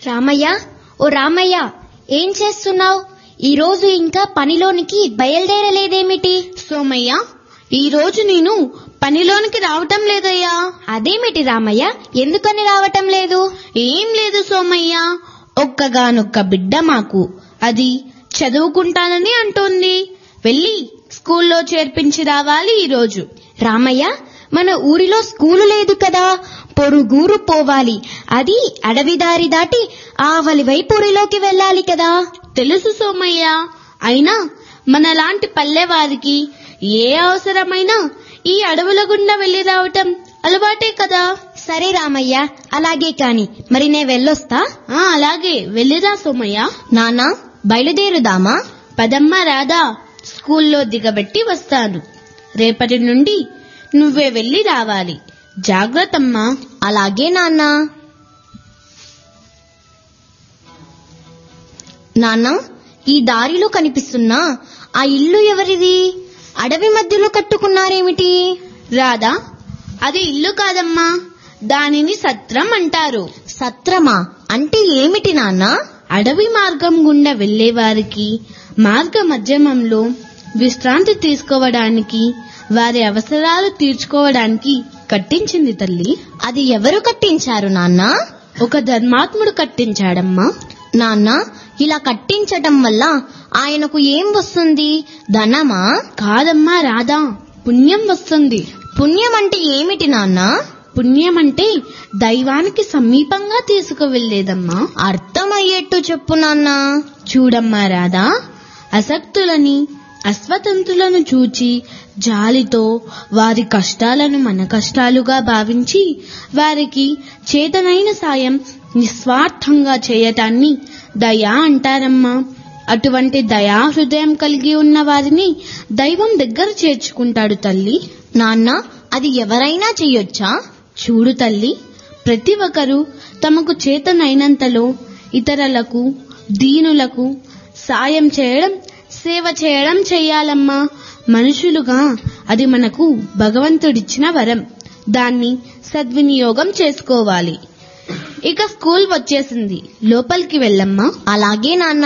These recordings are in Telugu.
రామయ్య ఓ రామయ్య ఏం చేస్తున్నావు ఈరోజు ఇంకా పనిలోనికి బయలుదేరలేదేమిటి సోమయ్య ఈ రోజు నేను పనిలోనికి రావటం లేదయ్యా అదేమిటి రామయ్య ఎందుకని రావటం లేదు ఏం లేదు సోమయ్య ఒక్కగానొక్క బిడ్డ మాకు అది చదువుకుంటానని అంటోంది వెళ్ళి స్కూల్లో చేర్పించి రావాలి ఈరోజు రామయ్య మన ఊరిలో స్కూలు లేదు కదా పొరుగురు పోవాలి అది అడవి దారి దాటి ఆవలి వైపు ఊరిలోకి వెళ్ళాలి కదా తెలుసు సోమయ్య అయినా మనలాంటి పల్లెవారికి ఏ అవసరమైనా ఈ అడవుల గుండా వెళ్లి రావటం అలవాటే కదా సరే రామయ్య అలాగే కాని మరి నే వెళ్ళొస్తా ఆ అలాగే వెళ్ళిరా సోమయ్య నానా బయలుదేరుదామా పదమ్మ రాదా స్కూల్లో దిగబెట్టి వస్తాను రేపటి నుండి నువ్వే వెళ్ళి రావాలి జాగ్రత్తమ్మా అలాగే నాన్నా నాన్న ఈ దారిలో కనిపిస్తున్న ఆ ఇల్లు ఎవరిది అడవి మధ్యలో కట్టుకున్నారేమిటి రాదా అది ఇల్లు కాదమ్మా దానిని సత్రం అంటారు సత్రమా అంటే ఏమిటి నాన్న అడవి మార్గం గుండా వెళ్లే వారికి మార్గ మధ్యమంలో విశ్రాంతి తీసుకోవడానికి వారి అవసరాలు తీర్చుకోవడానికి కట్టించింది తల్లి అది ఎవరు కట్టించారు నాన్న ఒక ధర్మాత్ముడు కట్టించాడమ్మా నాన్న ఇలా కట్టించటం వల్ల ఆయనకు ఏం వస్తుంది ధనమా కాదమ్మా రాదా పుణ్యం వస్తుంది పుణ్యం అంటే ఏమిటి నాన్న పుణ్యం అంటే దైవానికి సమీపంగా తీసుకువెళ్లేదమ్మా అర్థమయ్యేట్టు చెప్పు నాన్న చూడమ్మా రాధా అసక్తులని అస్వతంతులను చూచి జాలితో వారి కష్టాలను మన కష్టాలుగా భావించి వారికి చేతనైన సాయం నిస్వార్థంగా చేయటాన్ని దయా అంటారమ్మా అటువంటి దయా హృదయం కలిగి ఉన్న వారిని దైవం దగ్గర చేర్చుకుంటాడు తల్లి నాన్న అది ఎవరైనా చెయ్యొచ్చా చూడు తల్లి ప్రతి ఒక్కరూ తమకు చేతనైనంతలో ఇతరులకు దీనులకు సాయం చేయడం సేవ చేయడం చెయ్యాలమ్మా మనుషులుగా అది మనకు భగవంతుడిచ్చిన వరం దాన్ని సద్వినియోగం చేసుకోవాలి ఇక స్కూల్ వచ్చేసింది లోపలికి వెళ్ళమ్మా అలాగే నాన్న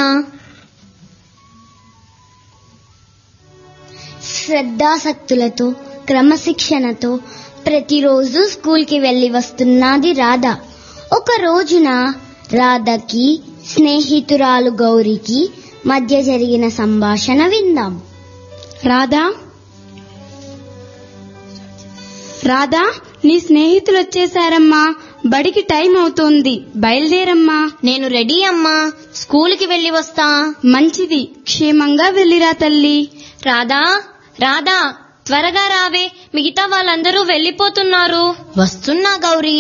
శ్రద్ధాసక్తులతో క్రమశిక్షణతో ప్రతిరోజు స్కూల్కి వెళ్ళి వస్తున్నది రాధ ఒక రోజున రాధకి స్నేహితురాలు గౌరికి మధ్య జరిగిన సంభాషణ విందాం రాధా రాధా నీ స్నేహితులు వచ్చేసారమ్మా బడికి టైం అవుతోంది బయలుదేరమ్మా నేను రెడీ అమ్మా స్కూల్కి వెళ్ళి వస్తా మంచిది క్షేమంగా వెళ్ళిరా తల్లి రాధా రాధా త్వరగా రావే మిగతా వాళ్ళందరూ వెళ్ళిపోతున్నారు వస్తున్నా గౌరీ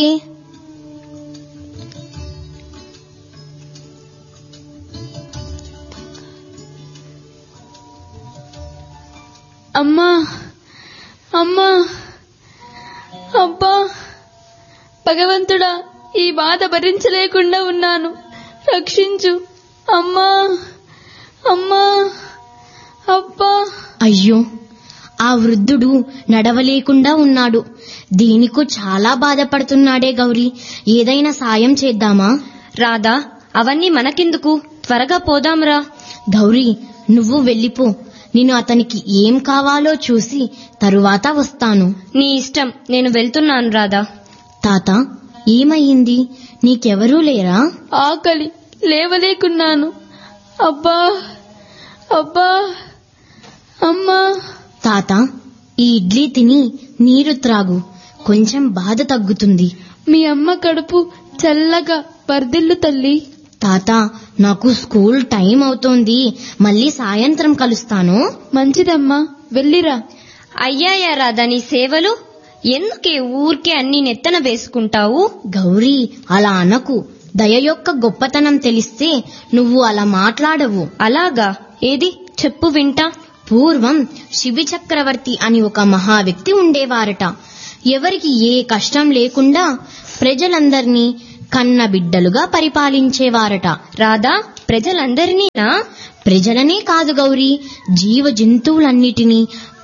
అమ్మా అమ్మా అబ్బా భగవంతుడా ఈ బాధ భరించలేకుండా ఉన్నాను రక్షించు అమ్మా అమ్మా అబ్బా అయ్యో ఆ వృద్ధుడు నడవలేకుండా ఉన్నాడు దీనికు చాలా బాధపడుతున్నాడే గౌరీ ఏదైనా సాయం చేద్దామా రాధా అవన్నీ మనకెందుకు త్వరగా పోదాంరా గౌరీ నువ్వు వెళ్ళిపో నేను అతనికి ఏం కావాలో చూసి తరువాత వస్తాను నీ ఇష్టం నేను వెళ్తున్నాను రాధా తాత ఏమయ్యింది నీకెవరూ లేరా ఆకలి లేవలేకున్నాను అబ్బా అబ్బా అమ్మా తాత ఈ ఇడ్లీ తిని నీరు త్రాగు కొంచెం బాధ తగ్గుతుంది మీ అమ్మ కడుపు చల్లగా వర్ధిల్లు తల్లి తాత నాకు స్కూల్ టైం అవుతోంది మళ్ళీ సాయంత్రం కలుస్తాను మంచిదమ్మా వెళ్ళిరా అయ్యాయా రాధా నీ సేవలు ఎందుకే ఊరికే అన్ని నెత్తన వేసుకుంటావు గౌరీ అలా అనకు దయ యొక్క గొప్పతనం తెలిస్తే నువ్వు అలా మాట్లాడవు అలాగా ఏది చెప్పు వింటా పూర్వం శిబి చక్రవర్తి అని ఒక మహా వ్యక్తి ఉండేవారట ఎవరికి ఏ కష్టం లేకుండా ప్రజలందర్నీ కన్న బిడ్డలుగా పరిపాలించేవారట రాధా ప్రజలందరినీనా ప్రజలనే కాదు గౌరీ జీవ జంతువులన్నిటినీ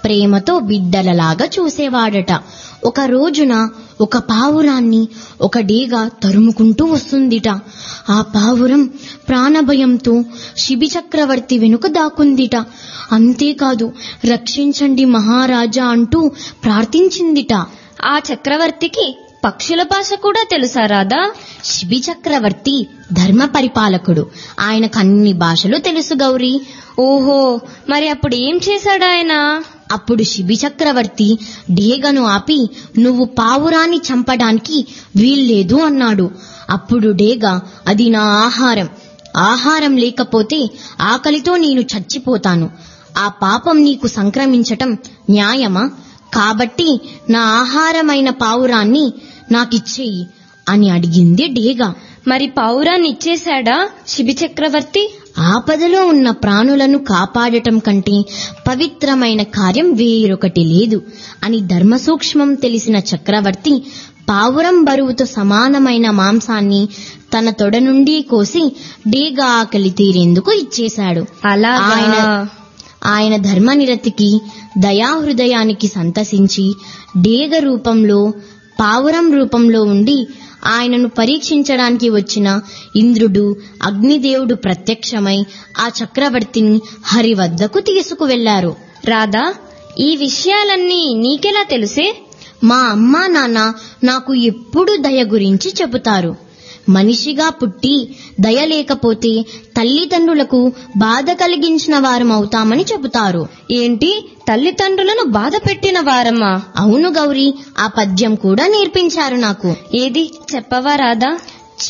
ప్రేమతో బిడ్డలలాగా చూసేవాడట ఒక రోజున ఒక పావురాన్ని ఒక డేగ తరుముకుంటూ వస్తుందిట ఆ పావురం ప్రాణభయంతో శిబి చక్రవర్తి వెనుక దాక్కుందిట అంతేకాదు రక్షించండి మహారాజా అంటూ ప్రార్థించిందిట ఆ చక్రవర్తికి పక్షుల భాష కూడా తెలుసా రాధా శిబి చక్రవర్తి ధర్మ పరిపాలకుడు ఆయనకు అన్ని భాషలు తెలుసు గౌరీ ఓహో మరి అప్పుడు ఏం చేశాడు ఆయన అప్పుడు శిబి చక్రవర్తి డేగను ఆపి నువ్వు పావురాన్ని చంపడానికి వీల్లేదు అన్నాడు అప్పుడు డేగ అది నా ఆహారం ఆహారం లేకపోతే ఆకలితో నేను చచ్చిపోతాను ఆ పాపం నీకు సంక్రమించటం న్యాయమా కాబట్టి నా ఆహారమైన పావురాన్ని నాకిచ్చేయి అని అడిగింది డేగ మరి పావురాన్ని ఇచ్చేశాడా శిబి చక్రవర్తి ఆపదలో ఉన్న ప్రాణులను కాపాడటం కంటే పవిత్రమైన కార్యం వేరొకటి లేదు అని ధర్మసూక్ష్మం తెలిసిన చక్రవర్తి పావురం బరువుతో సమానమైన మాంసాన్ని తన తొడ నుండి కోసి డేగా ఆకలి తీరేందుకు ఇచ్చేశాడు అలాగా ఆయన ఆయన ధర్మనిరతికి దయాహృదయానికి సంతసించి డేగ రూపంలో పావురం రూపంలో ఉండి ఆయనను పరీక్షించడానికి వచ్చిన ఇంద్రుడు అగ్నిదేవుడు ప్రత్యక్షమై ఆ చక్రవర్తిని హరి వద్దకు తీసుకువెళ్లారు రాధా ఈ విషయాలన్నీ నీకెలా తెలుసే మా అమ్మా నాన్న నాకు ఎప్పుడు దయ గురించి చెబుతారు మనిషిగా పుట్టి దయ లేకపోతే తల్లిదండ్రులకు బాధ కలిగించిన వారమవుతామని చెబుతారు ఏంటి తల్లిదండ్రులను బాధ పెట్టిన వారమా అవును గౌరీ ఆ పద్యం కూడా నేర్పించారు నాకు ఏది చెప్పవా రాధా